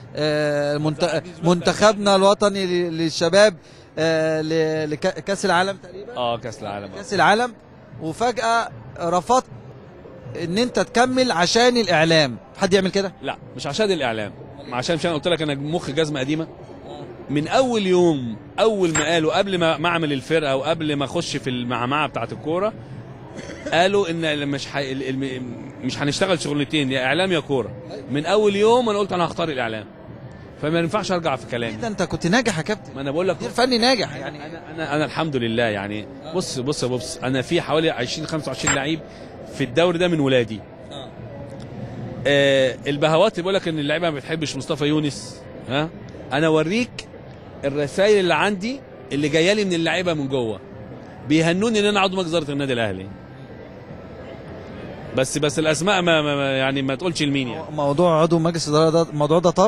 آه، منت- منتخبنا الوطني ل- للشباب آه، ل- لكاس العالم تقريبا اه كاس العالم كاس العالم وفجاه رفضت ان انت تكمل عشان الاعلام حد يعمل كده لا مش عشان الاعلام عشان مش انا قلت لك انا مخ جزمه قديمه من اول يوم اول ما قالوا قبل ما ما اعمل الفرقه وقبل ما اخش في المعمعه بتاعه الكوره قالوا ان مش ح... ال- الم- مش هنشتغل شغلتين يا اعلام يا كوره من اول يوم انا قلت انا هختار الاعلام فما ينفعش ارجع في كلامي ده انت كنت ناجح يا كابتن ما انا بقول لك مدير فني ناجح يعني انا انا انا الحمد لله يعني بص بص يا بص انا في حوالي 20 25 لعيب في الدوري ده من ولادي آه البهوات اللي بيقول لك ان اللعيبه ما بتحبش مصطفى يونس ها انا اوريك الرسائل اللي عندي اللي جايه لي من اللعيبه من جوه بيهنوني ان انا عضو مجلس اداره النادي الاهلي بس بس الاسماء ما, ما ما- يعني ما تقولش لمين يعني موضوع عضو مجلس الاداره ده الموضوع ده طبعا